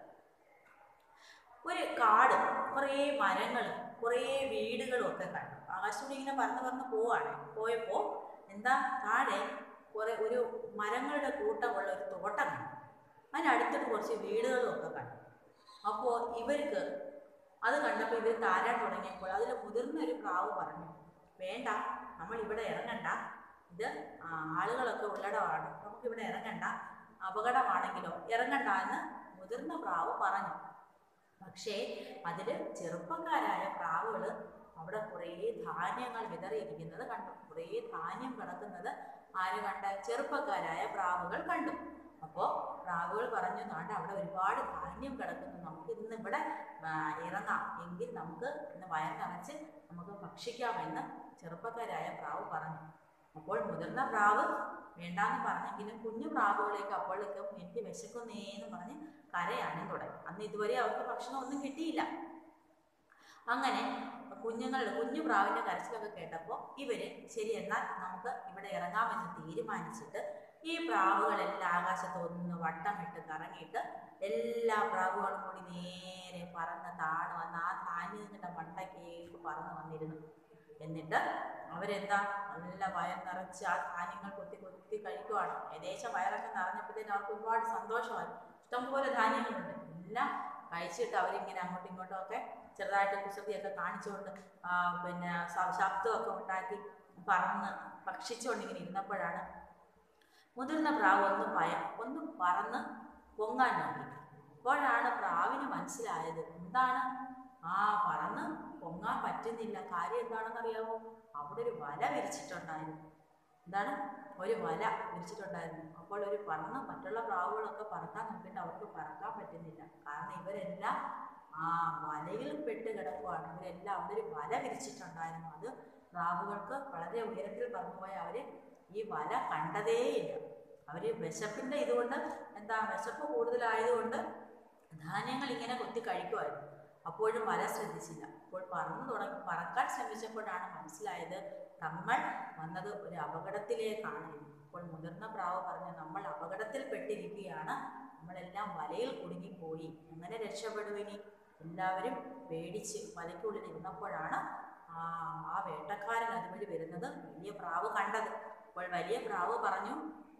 ഒരു കാട് കുറേ മരങ്ങളും കുറേ വീടുകളും ഒക്കെ കണ്ടു ആകാശത്തോടെ ഇങ്ങനെ പറന്ന് പറന്ന് പോവാണ് പോയപ്പോൾ എന്താ താഴെ കുറെ ഒരു മരങ്ങളുടെ കൂട്ടമുള്ള ഒരു തോട്ടം കണ്ടു അതിനടുത്തിട്ട് കുറച്ച് വീടുകളും ഒക്കെ കണ്ടു അപ്പോൾ ഇവർക്ക് അത് കണ്ടപ്പോൾ ഇവർ താരാൻ തുടങ്ങിയപ്പോൾ അതിൽ മുതിർന്ന ഒരു പ്രാവ് പറഞ്ഞു വേണ്ട നമ്മൾ ഇവിടെ ഇറങ്ങണ്ട ഇത് ആ, ആളുകളൊക്കെ ഉള്ളിടമാണ് നമുക്കിവിടെ ഇറങ്ങണ്ട അപകടമാണെങ്കിലോ ഇറങ്ങണ്ട എന്ന് മുതിർന്ന പ്രാവ് പറഞ്ഞു പക്ഷേ അതിൽ ചെറുപ്പക്കാരായ പ്രാവുകൾ അവിടെ കുറേ ധാന്യങ്ങൾ വിതറിയിരിക്കുന്നത് കണ്ടു കുറേ ധാന്യം കിടക്കുന്നത് ആര് കണ്ട ചെറുപ്പക്കാരായ പ്രാവുകൾ കണ്ടു അപ്പോൾ പ്രാവുകൾ പറഞ്ഞു നാണ്ട് അവിടെ ഒരുപാട് ധാന്യം കിടക്കുന്നു നമുക്ക് ഇന്ന് ഇവിടെ ആ, ഇറങ്ങാം എങ്കിൽ നമുക്ക് ഇന്ന് വയർ നിറച്ച് നമുക്ക് ഭക്ഷിക്കാമെന്ന് ചെറുപ്പക്കാരായ പ്രാവ് പറഞ്ഞു അപ്പോൾ മുതിർന്ന പ്രാവ് വേണ്ടാന്ന് പറഞ്ഞെങ്കിലും കുഞ്ഞു പ്രാവുകളേക്ക് അപ്പോഴേക്കും എനിക്ക് വിശക്കുന്നേന്ന് പറഞ്ഞ് കരയാനും തുടങ്ങി അന്ന് ഇതുവരെ അവർക്ക് ഭക്ഷണം ഒന്നും കിട്ടിയില്ല അങ്ങനെ കുഞ്ഞുങ്ങളുടെ കുഞ്ഞു പ്രാവിൻ്റെ കരച്ചിലൊക്കെ കേട്ടപ്പോൾ ഇവര് ശരി എന്നാൽ നമുക്ക് ഇവിടെ ഇറങ്ങാമെന്ന് തീരുമാനിച്ചിട്ട് ഈ പ്രാവുകളെല്ലാം ആകാശത്ത് ഒന്ന് വട്ടമിട്ട് കറങ്ങിയിട്ട് എല്ലാ പ്രാവുകളും കൂടി നേരെ പറന്ന് താണു വന്ന് ആ ധാന്യത്തിൻ്റെ മണ്ടയ്ക്കേക്ക് പറന്ന് വന്നിരുന്നു എന്നിട്ട് അവരെന്താ നല്ല വയർ നിറച്ച് ആ ധാന്യങ്ങൾ കൊത്തി കൊത്തി കഴിക്കുവാണ് ഏകദേശം വയറൊക്കെ നിറഞ്ഞപ്പോഴത്തേനും അവർക്ക് ഒരുപാട് സന്തോഷമായി ഇഷ്ടംപോലെ ധാന്യങ്ങളുണ്ട് എല്ലാം കഴിച്ചിട്ട് അവരിങ്ങനെ അങ്ങോട്ടും ഇങ്ങോട്ടും ഒക്കെ ചെറുതായിട്ട് കുസൃതിയൊക്കെ കാണിച്ചുകൊണ്ട് ആ, പിന്നെ ശ- ശബ്ദമൊക്കെ ഉണ്ടാക്കി പറന്ന് ഭക്ഷിച്ചുകൊണ്ട് ഇങ്ങനെ ഇരുന്നപ്പോഴാണ് മുതിർന്ന പ്രാവ് ഒന്ന് ഭയ ഒന്ന് പറന്ന് പൊങ്ങാൻ നോക്കി അപ്പോഴാണ് പ്രാവിന് മനസ്സിലായത് മനസ്സിലായത് എന്താണ് ആ പറന്ന് പൊങ്ങാൻ പറ്റുന്നില്ല കാര്യം എന്താണെന്ന് അറിയാമോ അവിടെ ഒരു വല വിരിച്ചിട്ടുണ്ടായിരുന്നു എന്താണ് ഒരു വല വിരിച്ചിട്ടുണ്ടായിരുന്നു അപ്പോൾ ഒരു പറന്ന് മറ്റുള്ള പ്രാവുകളൊക്കെ പറക്കാൻ നോക്കിയിട്ട് അവർക്ക് പറക്കാൻ പറ്റുന്നില്ല കാരണം ഇവരെല്ലാം ആ വലയിൽ പെട്ട് കിടക്കുവാണ് ഇവരെല്ലാം അവിടെ ഒരു വല വിരിച്ചിട്ടുണ്ടായിരുന്നു അത് പ്രാവുകൾക്ക് വളരെ ഉയരത്തിൽ പറന്നുപോയ അവർ ഈ വല കണ്ടതേയില്ല അവർ വിശപ്പിൻ്റെ ഇതുകൊണ്ട് എന്താ വിശപ്പ് കൂടുതലായതുകൊണ്ട് ധാന്യങ്ങൾ ഇങ്ങനെ കൊത്തി കഴിക്കുമായിരുന്നു അപ്പോഴും വല ശ്രദ്ധിച്ചില്ല അപ്പോൾ പറന്നു തുടങ്ങി പറക്കാൻ ശ്രമിച്ചപ്പോഴാണ് മനസ്സിലായത് തങ്ങൾ വന്നത് ഒരു അപകടത്തിലേക്കാണ് എന്ന്. അപ്പോൾ മുതിർന്ന പ്രാവ് പറഞ്ഞു നമ്മൾ അപകടത്തിൽപ്പെട്ടിരിക്കുകയാണ് നമ്മളെല്ലാം വലയിൽ കുടുങ്ങിപ്പോയി എങ്ങനെ രക്ഷപ്പെടുവിനി എല്ലാവരും പേടിച്ച് വലയ്ക്കുള്ളിൽ ഇരുന്നപ്പോഴാണ് ആ ആ വേട്ടക്കാരൻ അതുവഴി വരുന്നത് വലിയ പ്രാവ് കണ്ടത് അപ്പോൾ വലിയ പ്രാവ് പറഞ്ഞു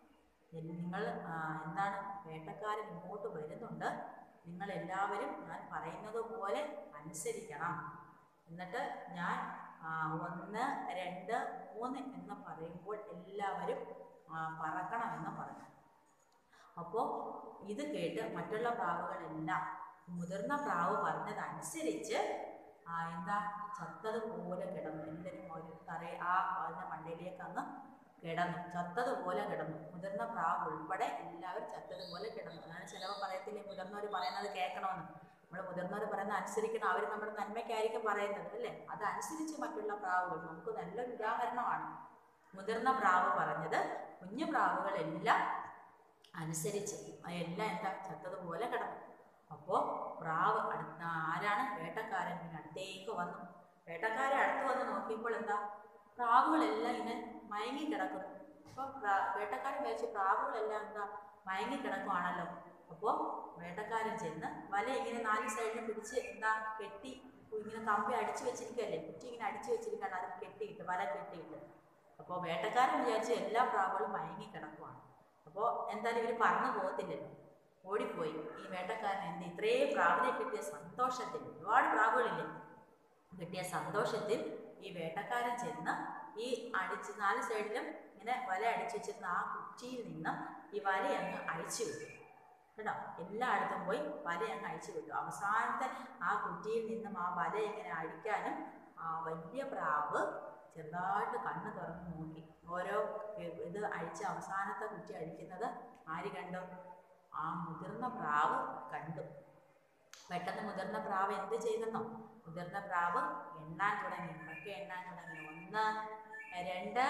നിങ്ങൾ ആ, എന്താണ് വേട്ടക്കാരൻ ഇങ്ങോട്ട് വരുന്നുണ്ട് നിങ്ങൾ എല്ലാവരും ഞാൻ പറയുന്നത് പോലെ അനുസരിക്കണം എന്നിട്ട് ഞാൻ ആ, ഒന്ന് രണ്ട് മൂന്ന് എന്ന് പറയുമ്പോൾ എല്ലാവരും ആ, പറക്കണമെന്ന് പറഞ്ഞു അപ്പോൾ ഇത് കേട്ട് മറ്റുള്ള പ്രാവുകളെല്ലാം മുതിർന്ന പ്രാവ് പറഞ്ഞതനുസരിച്ച് ആ, എന്താ ചത്തതുപോലെ കിടന്നു എല്ലാവരും ഒരു തറ ആ അതിൻ്റെ മണ്ടയിലേക്ക് അങ്ങ് കിടന്നു ചത്തതുപോലെ കിടന്നു മുതിർന്ന പ്രാവ് ഉൾപ്പെടെ എല്ലാവരും ചത്തതുപോലെ കിടന്നു അതാണ് ചിലവർ പറയത്തില്ലേ മുതിർന്നവർ പറയുന്നത് കേൾക്കണമെന്ന് നമ്മൾ മുതിർന്നവർ പറയുന്നത് അനുസരിക്കണം അവർ നമ്മുടെ നന്മയ്ക്കായിരിക്കും പറയുന്നത് അല്ലേ അതനുസരിച്ച് മറ്റുള്ള പ്രാവുകൾ നമുക്ക് നല്ലൊരു ഉദാഹരണമാണ് മുതിർന്ന പ്രാവ് പറഞ്ഞത് കുഞ്ഞു പ്രാവുകളെല്ലാം അനുസരിച്ച് എല്ലാം എന്താ ചത്തതുപോലെ കിടന്നു അപ്പോൾ പ്രാവ് അടുത്ത ആരാണ് വേട്ടക്കാരൻ ഇങ്ങനെ അടുത്തേക്ക് വന്നു വേട്ടക്കാരൻ അടുത്ത് വന്ന് നോക്കിയപ്പോൾ എന്താ പ്രാവുകളെല്ലാം ഇങ്ങനെ മയങ്ങി കിടക്കുന്നു അപ്പോൾ വേട്ടക്കാരൻ വിചാരിച്ചു പ്രാവുകളെല്ലാം എന്താ മയങ്ങി കിടക്കുവാണല്ലോ അപ്പോൾ വേട്ടക്കാരൻ ചെന്ന് വല ഇങ്ങനെ നാല് സൈഡിലും പിടിച്ച് എന്താ കെട്ടി ഇങ്ങനെ കമ്പി അടിച്ചു വെച്ചിരിക്കുകയല്ലേ കുറ്റി ഇങ്ങനെ അടിച്ചു വെച്ചിരിക്കുകയാണ് അതിൽ കെട്ടിയിട്ട് വല കെട്ടിയിട്ട് അപ്പോൾ വേട്ടക്കാരൻ വിചാരിച്ചു എല്ലാ പ്രാവുകളും മയങ്ങി കിടക്കുവാണ് അപ്പോൾ എന്തായാലും ഇവർ പറന്നു പോകത്തില്ലല്ലോ ഓടിപ്പോയി ഈ വേട്ടക്കാരൻ എന്ത് ഇത്രയും പ്രാവിനെ കിട്ടിയ സന്തോഷത്തിൽ ഒരുപാട് പ്രാവുകളില്ലേ കിട്ടിയ സന്തോഷത്തിൽ ഈ വേട്ടക്കാരൻ ചെന്ന് ഈ അടിച്ച് നാല് സൈഡിലും ഇങ്ങനെ വല അടിച്ചു വെച്ചിരുന്ന ആ കുറ്റിയിൽ നിന്നും ഈ വല അങ്ങ് അഴിച്ചു വിട്ടു കേട്ടോ എല്ലായിടത്തും പോയി വല അങ്ങ് അഴിച്ചു വിട്ടു അവസാനത്തെ ആ കുറ്റിയിൽ നിന്നും ആ വല ഇങ്ങനെ അഴിക്കാനും ആ വലിയ പ്രാവ് ചെറുതായിട്ട് കണ്ണ് തുറന്ന് നോക്കി ഓരോ ഇത് അഴിച്ച് അവസാനത്തെ കുറ്റി അഴിക്കുന്നത് ആര് കണ്ടു ആ മുതിർന്ന പ്രാവ് കണ്ടു പെട്ടെന്ന് മുതിർന്ന പ്രാവ് എന്ത് ചെയ്തെന്നോ മുതിർന്ന പ്രാവ് എണ്ണാൻ തുടങ്ങി ഒക്കെ എണ്ണാൻ തുടങ്ങി ഒന്ന് രണ്ട്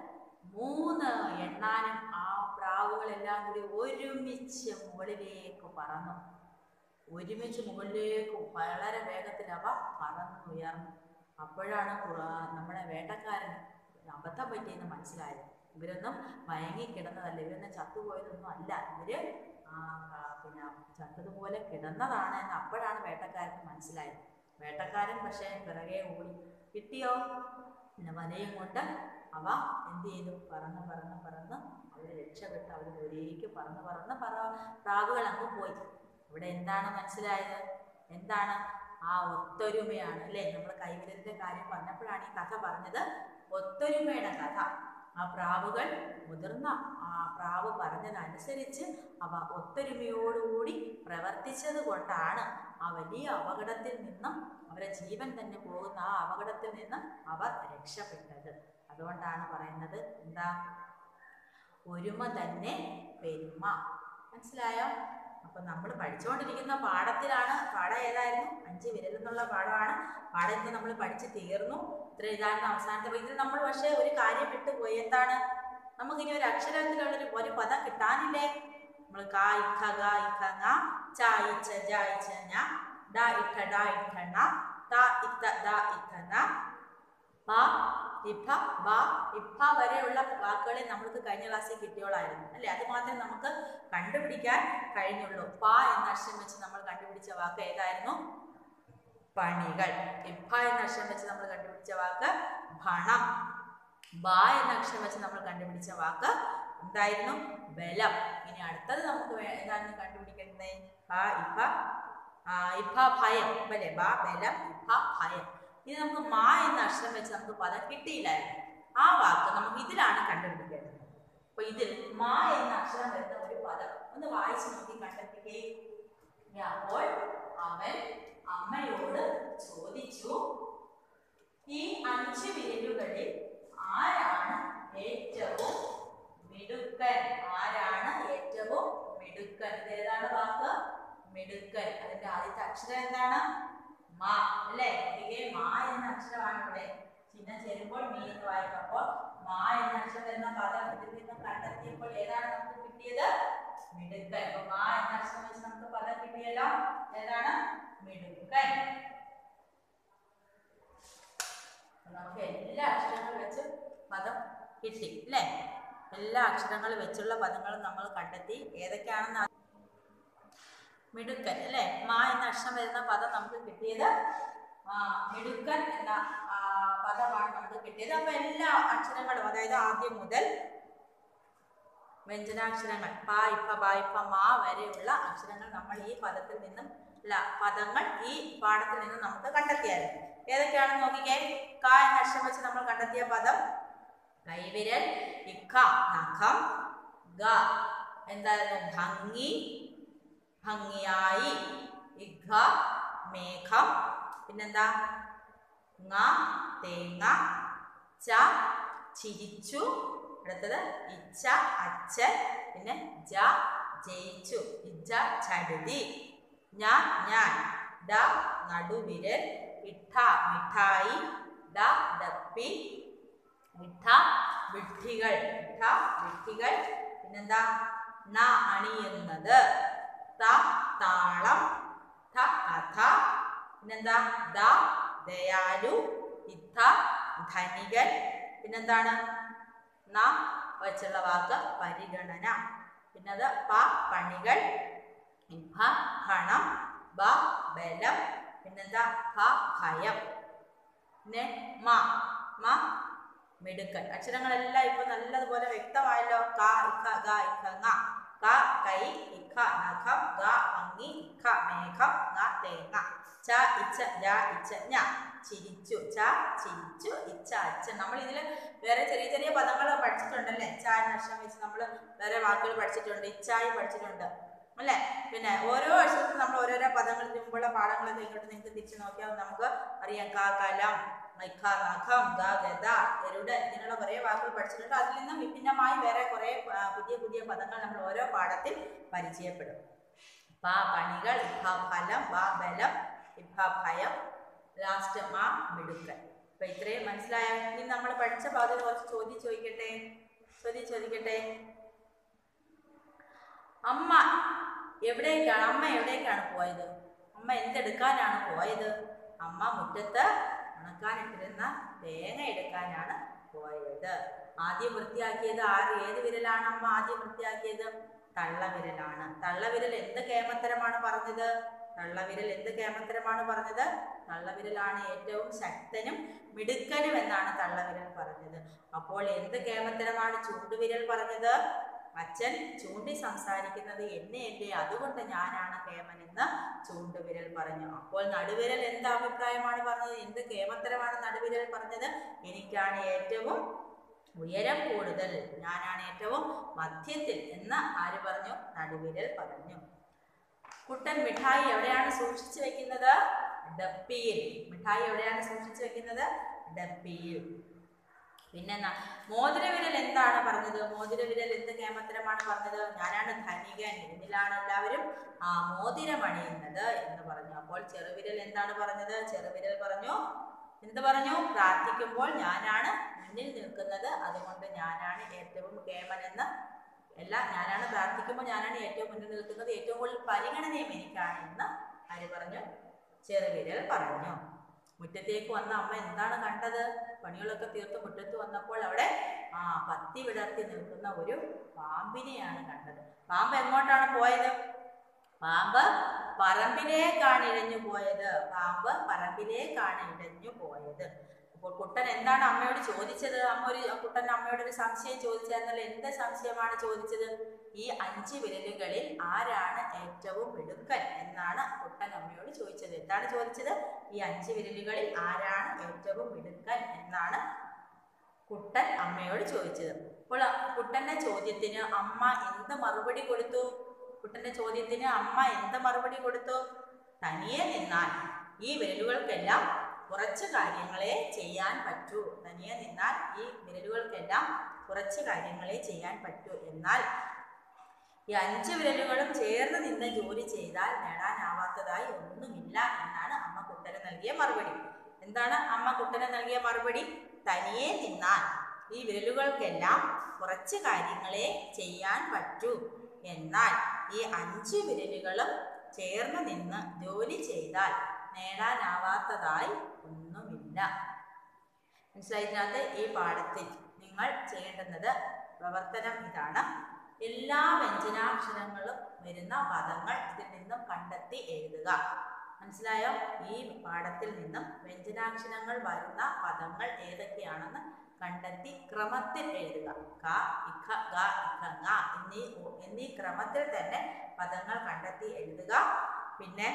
മൂന്ന് എണ്ണാനും ആ പ്രാവുകളെല്ലാം കൂടി ഒരുമിച്ച് മുകളിലേക്ക് പറന്നു ഒരുമിച്ച് മുകളിലേക്ക് വളരെ വേഗത്തിൽ അവ പറന്നുയർന്നു അപ്പോഴാണ് കുറ- നമ്മുടെ വേട്ടക്കാരൻ അബദ്ധം പറ്റിയെന്ന് മനസ്സിലായത് ഇവരൊന്നും മയങ്ങി കിടന്നതല്ല ഇവരൊന്നും ചത്തുപോയതൊന്നും അല്ല ഇവര് ആ, ആ, പിന്നെ ചത്തതുപോലെ കിടന്നതാണ് എന്ന് അപ്പോഴാണ് വേട്ടക്കാരന് മനസ്സിലായത് വേട്ടക്കാരൻ പക്ഷേ പിറകെ ഓടി കിട്ടിയോ പിന്നെ വലയും കൊണ്ട് അവ എന്ത് ചെയ്തു പറന്ന് പറന്ന് പറന്ന് അവർ രക്ഷപ്പെട്ട് അവർ ദൂരേക്ക് പറന്ന് പറന്ന് പറ പ്രാവുകൾ അങ്ങ് പോയി ഇവിടെ എന്താണ് മനസ്സിലായത് എന്താണ് ആ ഒത്തൊരുമയാണ് അല്ലേ നമ്മൾ കൈവിരലിന്റെ കാര്യം പറഞ്ഞപ്പോഴാണ് ഈ കഥ പറഞ്ഞത് ഒത്തൊരുമയുടെ കഥ ആ പ്രാവുകൾ മുതിർന്ന ആ പ്രാവ് പറഞ്ഞതനുസരിച്ച് അവ ഒത്തൊരുമയോടുകൂടി പ്രവർത്തിച്ചത് കൊണ്ടാണ് ആ വലിയ അപകടത്തിൽ നിന്നും അവരെ ജീവൻ തന്നെ പോകുന്ന ആ അപകടത്തിൽ നിന്നും അവർ രക്ഷപ്പെട്ടത് അതുകൊണ്ടാണ് പറയുന്നത് എന്താ ഒരുമ തന്നെ പെരുമ മനസ്സിലായോ അപ്പൊ നമ്മൾ പഠിച്ചുകൊണ്ടിരിക്കുന്ന പാഠത്തിലാണ് പാഠം ഏതായിരുന്നു അഞ്ച് വിരൽ എന്നുള്ള പാഠമാണ് പാഠം ഇന്ന് നമ്മൾ പഠിച്ച് തീർന്നു ഇത്ര ഇതാണ് അവസാനത്തെ പ- ഇതിൽ നമ്മൾ പക്ഷേ ഒരു കാര്യം വിട്ടുപോയി എന്താണ് നമുക്കിനി ഒരു അക്ഷരത്തിലുള്ളൊരു ഒരു പദം കിട്ടാനില്ലേ നമ്മൾ കാ ഇഖ ഗ ഇഖ ങ ച ഇച്ച ജ ഇച്ച ഞ ഡ ഇഖ ഡ ഇഖ ണ ത ഇത്ത ദ ഇഖ ന പ ഇഫ ബ ഇഫ വരെയുള്ള വാക്കുകളെ നമുക്ക് കഴിഞ്ഞ ക്ലാസ്സിൽ കിട്ടിയോളായിരുന്നു അല്ലേ അത് മാത്രമേ നമുക്ക് കണ്ടുപിടിക്കാൻ കഴിഞ്ഞുള്ളൂ പ എന്ന അക്ഷരം വെച്ച് നമ്മൾ കണ്ടുപിടിച്ച വാക്ക് ഏതായിരുന്നു പണികൾ ഇഫ എന്ന അക്ഷരം വെച്ച് നമ്മൾ കണ്ടുപിടിച്ച വാക്ക് ഭണം ബ എന്ന അക്ഷരം വെച്ച് നമ്മൾ കണ്ടുപിടിച്ച വാക്ക് എന്തായിരുന്നു ബലം ഇനി അടുത്തത് നമുക്ക് വേ- എന്താണെന്ന് കണ്ടുപിടിക്കേണ്ടത് ബ ഇഫ ആ, ഇഫ ഭയം അല്ലേ ബ ബലം ഇഫ ഭയം ഇത് നമുക്ക് മാ എന്ന അക്ഷരം വെച്ച് നമുക്ക് പദം കിട്ടിയില്ലായിരുന്നു ആ വാക്ക് നമുക്ക് ഇതിലാണ് കണ്ടുപിടിക്കേണ്ടത് അപ്പൊ ഇതിൽ മാ എന്ന അക്ഷരം വരുന്ന ഒരു പദം ഒന്ന് വായിച്ചു നോക്കി കണ്ടെത്തിക്കേ അപ്പോൾ അവൻ അവൻ അമ്മയോട് ചോദിച്ചു ഈ അഞ്ച് വിരലുകളിൽ ആരാണ് ഏറ്റവും മിടുക്കൻ ആരാണ് ഏറ്റവും മിടുക്കൻ ഇത് ഏതാണ് വാക്ക് മിടുക്കൻ അതിന്റെ ആദ്യത്തെ അക്ഷരം എന്താണ് മാ അല്ലേ ഒരികെ മാ എന്ന അക്ഷരമാണ് ഇവിടെ ചിഹ്നം ചേരുമ്പോൾ മീ എന്ന് വായിക്കുമ്പോൾ മാ എന്ന അക്ഷരം എന്ന പദം ഇതിൽ നിന്ന് കണ്ടെത്തിയപ്പോൾ ഏതാണ് നമുക്ക് കിട്ടിയത് മിടുക്കൻ അപ്പൊ മാ എന്ന അക്ഷരം വെച്ച് നമുക്ക് പദം കിട്ടിയല്ലോ ഏതാണ് മിടുക്കൻ അപ്പൊ നമുക്ക് എല്ലാ അക്ഷരങ്ങൾ വെച്ച് പദം കിട്ടി അല്ലേ എല്ലാ അക്ഷരങ്ങൾ വെച്ചുള്ള പദങ്ങളും നമ്മൾ കണ്ടെത്തി ഏതൊക്കെയാണെന്ന് ആ- മിടുക്കൻ അല്ലേ മാ എന്ന അക്ഷരം വരുന്ന പദം നമുക്ക് കിട്ടിയത് ആ, മിടുക്കൻ എന്ന ആ, പദമാണ് നമുക്ക് കിട്ടിയത് അപ്പൊ എല്ലാ അക്ഷരങ്ങളും അതായത് ആദ്യം മുതൽ വ്യഞ്ജനാക്ഷരങ്ങൾ പ ഇപ്പ ബ ഇപ്പ മാ വരെയുള്ള അക്ഷരങ്ങൾ നമ്മൾ ഈ പദത്തിൽ നിന്നും അല്ല പദങ്ങൾ ഈ പാഠത്തിൽ നിന്നും നമുക്ക് കണ്ടെത്തിയായിരുന്നു ഏതൊക്കെയാണെന്ന് നോക്കിക്കേ ക എന്ന അക്ഷരം വെച്ച് നമ്മൾ കണ്ടെത്തിയ പദം കൈവിരൽ ഇക്ക നഖം ഗ എന്തായിരുന്നു ഭംഗി ഭംഗിയായി ഇഘ മേഘം പിന്നെന്താ ങ തേങ്ങ ച ചിരിച്ചു അടുത്തത് ഇച്ച അച്ഛൻ പിന്നെ ജ ജയിച്ചു ഇജ്ജ ചടുതി ഞ ഞാൻ ഡ നടുവിരൽ ഇട്ട മിഠായി ഡ ഡപ്പി മിഠ വിഡ്ഢികൾ മിഠ വിഡ്ഢികൾ പിന്നെന്താ ന അണിയുന്നത് ത താളം ഥ കഥ പിന്നെന്താ ദ ദയാലു ഇത്ത ധനികൻ പിന്നെന്താണ് ന വച്ചുള്ള വാക്ക് പരിഗണന പിന്നത് പ പണികൾ ഇഭ ഭണം ബ ബലം പിന്നെന്താ ഭ ഭയം പിന്നെ മ മ മിടുക്കൻ അക്ഷരങ്ങളെല്ലാം ഇപ്പൊ നല്ലതുപോലെ വ്യക്തമായല്ലോ ക ഇഖ ഗ ഇഖ ങ ക കൈ ഇഖ നഖം ഗ ഭംഗി ഇഖ മേഘം ങ തേങ്ങ ച ഇച്ച ജ ഇച്ച ഞ ചിരിച്ചു ച ചിരിച്ചു ഇച്ച അച്ഛൻ നമ്മൾ ഇതിൽ വേറെ ചെറിയ ചെറിയ പദങ്ങൾ പഠിച്ചിട്ടുണ്ടല്ലേ ച എന്ന അക്ഷരം വെച്ച് നമ്മൾ വേറെ വാക്കുകൾ പഠിച്ചിട്ടുണ്ട് ഇച്ചായി പഠിച്ചിട്ടുണ്ട് അല്ലേ പിന്നെ ഓരോ അക്ഷരത്തിലും നമ്മൾ ഓരോരോ പദങ്ങൾ മുമ്പുള്ള പാഠങ്ങളൊക്കെ ഇങ്ങോട്ട് നിങ്ങൾക്ക് തിരിച്ചു നോക്കിയാൽ നമുക്ക് അറിയാം കാ കലം മൈഖ നഖം ഗ ഗദ ഗരുഡൻ ഇങ്ങനെയുള്ള കുറേ വാക്കുകൾ പഠിച്ചിട്ടുണ്ട് അതിൽ നിന്നും വിഭിന്നമായി വേറെ കുറേ ആ, പുതിയ പുതിയ പദങ്ങൾ നമ്മൾ ഓരോ പാഠത്തിൽ പരിചയപ്പെടും പ പണികൾ ഇഫ ഫലം ബ ബലം ഇഫ ഭയം ലാസ്റ്റ് മാ മിടുക്കൻ അപ്പൊ ഇത്രയും മനസ്സിലായ ഇനി നമ്മൾ പഠിച്ച ഭാഗത്തിൽ കുറച്ച് ചോദ്യം ചോദിക്കട്ടെ ചോദ്യം ചോദിക്കട്ടെ അമ്മ എവിടേക്കാണ് അമ്മ എവിടേക്കാണ് പോയത് അമ്മ എന്തെടുക്കാനാണ് പോയത് അമ്മ മുറ്റത്ത് ഉണക്കാനിട്ടിരുന്ന തേങ്ങ എടുക്കാനാണ് പോയത് ആദ്യം വൃത്തിയാക്കിയത് ആര് ഏത് വിരലാണ് അമ്മ ആദ്യം വൃത്തിയാക്കിയത് തള്ളവിരലാണ് തള്ളവിരൽ എന്ത് കേമത്തരമാണ് പറഞ്ഞത് തള്ളവിരൽ എന്ത് കേമത്തരമാണ് പറഞ്ഞത് തള്ളവിരലാണ് ഏറ്റവും ശക്തനും മിടുക്കനും എന്നാണ് തള്ളവിരൽ പറഞ്ഞത് അപ്പോൾ എന്ത് കേമത്തരമാണ് ചൂണ്ടുവിരൽ പറഞ്ഞത് അച്ഛൻ ചൂണ്ടി സംസാരിക്കുന്നത് എന്നെയല്ലേ അതുകൊണ്ട് ഞാനാണ് കേമൻ എന്ന് ചൂണ്ടുവിരൽ പറഞ്ഞു അപ്പോൾ നടുവിരൽ എന്ത് അഭിപ്രായമാണ് പറഞ്ഞത് എന്ത് കേമത്തരമാണ് നടുവിരൽ പറഞ്ഞത് എനിക്കാണ് ഏറ്റവും ഉയരം കൂടുതൽ ഞാനാണ് ഏറ്റവും മധ്യത്തിൽ എന്ന് ആര് പറഞ്ഞു നടുവിരൽ പറഞ്ഞു കുട്ടൻ മിഠായി എവിടെയാണ് സൂക്ഷിച്ചു വെക്കുന്നത് ഡപ്പിയിൽ മിഠായി എവിടെയാണ് സൂക്ഷിച്ചു വെക്കുന്നത് ഡപ്പിയിൽ പിന്നെ ന- മോതിരവിരൽ എന്താണ് പറഞ്ഞത് മോതിരവിരൽ എന്ത് കേമത്തരമാണ് പറഞ്ഞത് ഞാനാണ് ധനികൻ എന്നിലാണ് എല്ലാവരും ആ മോതിരം അണിയുന്നത് എന്ന് പറഞ്ഞു അപ്പോൾ ചെറുവിരൽ എന്താണ് പറഞ്ഞത് ചെറുവിരൽ പറഞ്ഞു എന്ത് പറഞ്ഞു പ്രാർത്ഥിക്കുമ്പോൾ ഞാനാണ് മുന്നിൽ നിൽക്കുന്നത് അതുകൊണ്ട് ഞാനാണ് ഏറ്റവും കേമൻ എന്ന് അല്ല ഞാനാണ് പ്രാർത്ഥിക്കുമ്പോൾ ഞാനാണ് ഏറ്റവും മുന്നിൽ നിൽക്കുന്നത് ഏറ്റവും കൂടുതൽ പരിഗണനയും എനിക്കാണ് എന്ന് ആര് പറഞ്ഞു ചെറുവിരൽ പറഞ്ഞു മുറ്റത്തേക്ക് വന്ന അമ്മ എന്താണ് കണ്ടത് പണികളൊക്കെ തീർത്ത് മുറ്റത്ത് വന്നപ്പോൾ അവിടെ ആ പത്തി വിടർത്തി നിൽക്കുന്ന ഒരു പാമ്പിനെയാണ് കണ്ടത് പാമ്പ് എങ്ങോട്ടാണ് പോയത് പാമ്പ് പറമ്പിലേക്കാണ് ഇഴഞ്ഞു പോയത് പാമ്പ് പറമ്പിലേക്കാണ് ഇഴഞ്ഞു പോയത് അപ്പോൾ കുട്ടൻ എന്താണ് അമ്മയോട് ചോദിച്ചത് അമ്മ ഒരു കുട്ടൻ അമ്മയോട് ഒരു സംശയം ചോദിച്ചായിരുന്നല്ലോ എന്ത് സംശയമാണ് ചോദിച്ചത് ഈ അഞ്ച് വിരലുകളിൽ ആരാണ് ഏറ്റവും മിടുക്കൻ എന്നാണ് കുട്ടൻ അമ്മയോട് ചോദിച്ചത് എന്താണ് ചോദിച്ചത് ഈ അഞ്ച് വിരലുകളിൽ ആരാണ് ഏറ്റവും മിടുക്കൻ എന്നാണ് കുട്ടൻ അമ്മയോട് ചോദിച്ചത് അപ്പോൾ ആ കുട്ടന്റെ ചോദ്യത്തിന് അമ്മ എന്ത് മറുപടി കൊടുത്തു കുട്ടന്റെ ചോദ്യത്തിന് അമ്മ എന്ത് മറുപടി കൊടുത്തു തനിയെ നിന്നാൽ ഈ വിരലുകൾക്കെല്ലാം കുറച്ച് കാര്യങ്ങളെ ചെയ്യാൻ പറ്റൂ തനിയെ നിന്നാൽ ഈ വിരലുകൾക്കെല്ലാം കുറച്ച് കാര്യങ്ങളെ ചെയ്യാൻ പറ്റൂ എന്നാൽ ഈ അഞ്ച് വിരലുകളും ചേർന്ന് നിന്ന് ജോലി ചെയ്താൽ നേടാനാവാത്തതായി ഒന്നുമില്ല എന്നാണ് അമ്മ കുട്ടന് നൽകിയ മറുപടി എന്താണ് അമ്മ കുട്ടന് നൽകിയ മറുപടി തനിയെ നിന്നാൽ ഈ വിരലുകൾക്കെല്ലാം കുറച്ച് കാര്യങ്ങളെ ചെയ്യാൻ പറ്റൂ എന്നാൽ ഈ അഞ്ച് വിരലുകളും ചേർന്ന് നിന്ന് ജോലി ചെയ്താൽ നേടാനാവാത്തതായി ഒന്നുമില്ല മനസ്സിലായതിനകത്ത് ഈ പാഠത്തിൽ നിങ്ങൾ ചെയ്യേണ്ടുന്നത് പ്രവർത്തനം ഇതാണ് എല്ലാ വ്യഞ്ജനാക്ഷരങ്ങളും വരുന്ന പദങ്ങൾ ഇതിൽ നിന്നും കണ്ടെത്തി എഴുതുക മനസ്സിലായോ ഈ പാഠത്തിൽ നിന്നും വ്യഞ്ജനാക്ഷരങ്ങൾ വരുന്ന പദങ്ങൾ ഏതൊക്കെയാണെന്ന് കണ്ടെത്തി ക്രമത്തിൽ എഴുതുക ക ഇഖ ഗ ഇഖ ങ എന്നീ എന്നീ ക്രമത്തിൽ തന്നെ പദങ്ങൾ കണ്ടെത്തി എഴുതുക പിന്നെ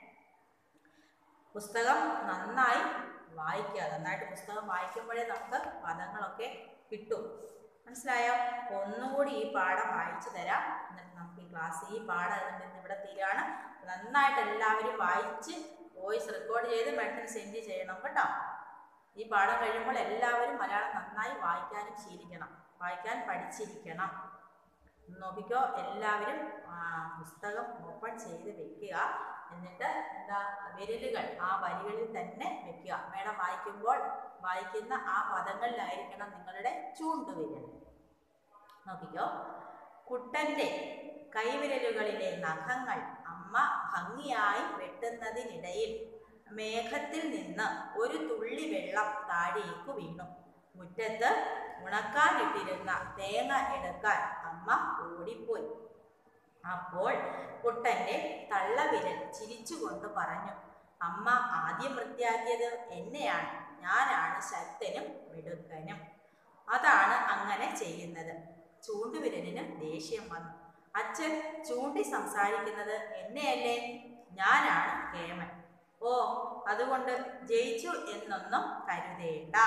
പുസ്തകം നന്നായി വായിക്കുക നന്നായിട്ട് പുസ്തകം വായിക്കുമ്പോഴേ നമുക്ക് പദങ്ങളൊക്കെ കിട്ടും മനസ്സിലായോ ഒന്നുകൂടി ഈ പാഠം വായിച്ചു തരാം എന്നിട്ട് നമുക്ക് ഈ ക്ലാസ് ഈ പാഠം ഇന്ന് ഇവിടെ തീരാണ് നന്നായിട്ട് എല്ലാവരും വായിച്ച് വോയിസ് റെക്കോർഡ് ചെയ്ത് പെട്ടെന്ന് സെൻഡ് ചെയ്യണം കേട്ടോ ഈ പാഠം കഴിയുമ്പോൾ എല്ലാവരും മലയാളം നന്നായി വായിക്കാനും ശീലിക്കണം വായിക്കാൻ പഠിച്ചിരിക്കണം നോക്കിക്കോ എല്ലാവരും ആ, പുസ്തകം ഓപ്പൺ ചെയ്ത് വെക്കുക എന്നിട്ട് എന്താ വിരലുകൾ ആ വരികളിൽ തന്നെ വെക്കുക മേഡം വായിക്കുമ്പോൾ വായിക്കുന്ന ആ പദങ്ങളിലായിരിക്കണം നിങ്ങളുടെ ചൂണ്ടുവിരൽ നോക്കിക്കോ കുട്ടന്റെ കൈവിരലുകളിലെ നഖങ്ങൾ അമ്മ ഭംഗിയായി വെട്ടുന്നതിനിടയിൽ മേഘത്തിൽ നിന്ന് ഒരു തുള്ളി വെള്ളം താഴേക്ക് വീണു മുറ്റത്ത് ഉണക്കാനിട്ടിരുന്ന തേങ്ങ എടുക്കാൻ അമ്മ ഓടിപ്പോയി അപ്പോൾ കുട്ടന്റെ തള്ളവിരൽ ചിരിച്ചുകൊണ്ട് പറഞ്ഞു അമ്മ ആദ്യം വൃത്തിയാക്കിയത് എന്നെയാണ് ഞാനാണ് ശക്തനും മിടുക്കനും അതാണ് അങ്ങനെ ചെയ്യുന്നത് ചൂണ്ടുവിരലിന് ദേഷ്യം വന്നു അച്ഛൻ ചൂണ്ടി സംസാരിക്കുന്നത് എന്നെയല്ലേ ഞാനാണ് കേമൻ ഓ അതുകൊണ്ട് ജയിച്ചു എന്നൊന്നും കരുതേണ്ട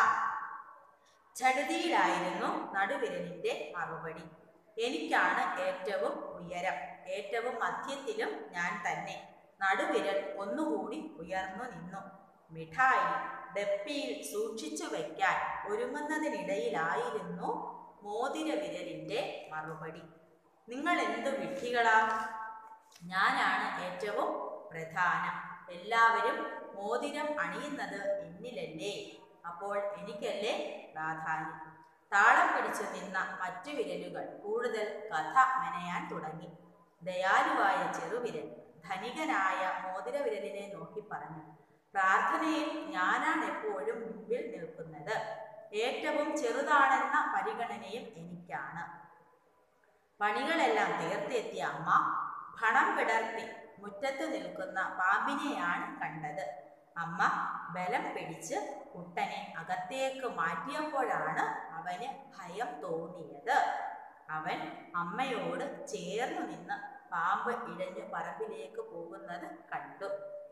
ചടുതിയിലായിരുന്നു നടുവിരലിന്റെ മറുപടി എനിക്കാണ് ഏറ്റവും ഉയരം ഏറ്റവും മധ്യത്തിലും ഞാൻ തന്നെ നടുവിരൽ ഒന്നുകൂടി ഉയർന്നു നിന്നു മിഠായി ഡപ്പിയിൽ സൂക്ഷിച്ചു വയ്ക്കാൻ ഒരുങ്ങുന്നതിനിടയിലായിരുന്നു മോതിര വിരലിന്റെ മറുപടി നിങ്ങൾ എന്തു വിഡ്ഢികളാ ഞാനാണ് ഏറ്റവും പ്രധാനം എല്ലാവരും മോതിരം അണിയുന്നത് എന്നിലല്ലേ അപ്പോൾ എനിക്കല്ലേ പ്രാധാന്യം താളം പിടിച്ചു നിന്ന മറ്റു വിരലുകൾ കൂടുതൽ കഥ മെനയാൻ തുടങ്ങി ദയാലുവായ ചെറുവിരൽ ധനികനായ മോതിരവിരലിനെ നോക്കി പറഞ്ഞു പ്രാർത്ഥനയിൽ ഞാനാണ് എപ്പോഴും മുൻപിൽ നിൽക്കുന്നത് ഏറ്റവും ചെറുതാണെന്ന പരിഗണനയും എനിക്കാണ് പണികളെല്ലാം തീർത്തെത്തിയ അമ്മ ഭണം വിടർത്തി മുറ്റത്ത് നിൽക്കുന്ന പാമ്പിനെയാണ് കണ്ടത് അമ്മ ബലം പിടിച്ച് കുട്ടനെ അകത്തേക്ക് മാറ്റിയപ്പോഴാണ് അവന് ഭയം തോന്നിയത് അവൻ അമ്മയോട് ചേർന്നു നിന്ന് പാമ്പ് ഇഴഞ്ഞു പറമ്പിലേക്ക് പോകുന്നത് കണ്ടു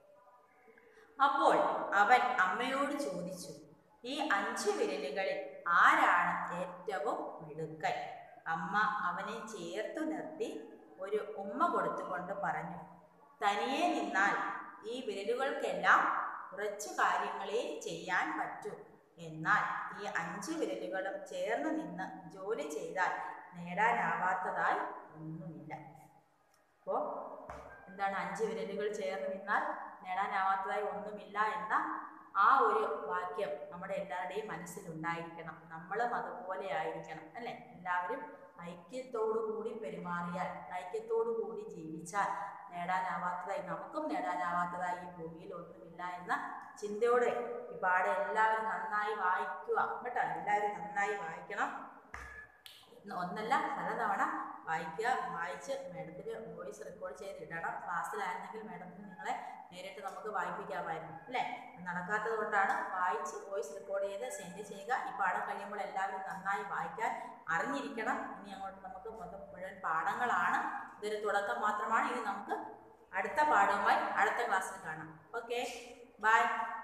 അപ്പോൾ അവൻ അമ്മയോട് ചോദിച്ചു ഈ അഞ്ച് വിരലുകളിൽ ആരാണ് ഏറ്റവും മിടുക്കൻ അമ്മ അവനെ ചേർത്തു നിർത്തി ഒരു ഉമ്മ കൊടുത്തുകൊണ്ട് പറഞ്ഞു തനിയെ നിന്നാൽ ഈ വിരലുകൾക്കെല്ലാം കുറച്ച് കാര്യങ്ങളെ ചെയ്യാൻ പറ്റൂ എന്നാൽ ഈ അഞ്ച് വിരലുകളും ചേർന്ന് നിന്ന് ജോലി ചെയ്താൽ നേടാനാവാത്തതായി ഒന്നുമില്ല അപ്പോൾ എന്താണ് അഞ്ച് വിരലുകൾ ചേർന്ന് നിന്നാൽ നേടാനാവാത്തതായി ഒന്നുമില്ല എന്ന ആ ഒരു വാക്യം നമ്മുടെ എല്ലാവരുടെയും മനസ്സിലുണ്ടായിരിക്കണം നമ്മളും അതുപോലെ ആയിരിക്കണം അല്ലേ എല്ലാവരും ഐക്യത്തോടു കൂടി പെരുമാറിയാൽ ഐക്യത്തോടു കൂടി ജീവിച്ചാൽ നേടാനാവാത്തതായി നമുക്കും നേടാനാവാത്തതായി ഈ ഭൂമിയിൽ ഒന്നുമില്ല എന്ന ചിന്തയോടെ ഈ പാടെ എല്ലാവരും നന്നായി വായിക്കുക കേട്ടോ എല്ലാവരും നന്നായി വായിക്കണം ഒന്നല്ല പലതവണ വായിക്കുക വായിച്ച് മേഡത്തിന് വോയിസ് റെക്കോർഡ് ചെയ്ത് ഇടണം ക്ലാസ്സിലായിരുന്നെങ്കിൽ മേഡത്തിന് നിങ്ങളെ നേരിട്ട് നമുക്ക് വായിപ്പിക്കാമായിരുന്നു അല്ലേ നടക്കാത്തത് കൊണ്ടാണ് വായിച്ച് വോയിസ് റെക്കോർഡ് ചെയ്ത് സെൻഡ് ചെയ്യുക ഈ പാഠം കഴിയുമ്പോൾ എല്ലാവരും നന്നായി വായിക്കാൻ അറിഞ്ഞിരിക്കണം ഇനി അങ്ങോട്ട് നമുക്ക് മൊത്തം മുഴുവൻ പാഠങ്ങളാണ് ഇതൊരു തുടക്കം മാത്രമാണ് ഇനി നമുക്ക് അടുത്ത പാഠവുമായി അടുത്ത ക്ലാസ്സിൽ കാണാം ഓക്കെ ബൈ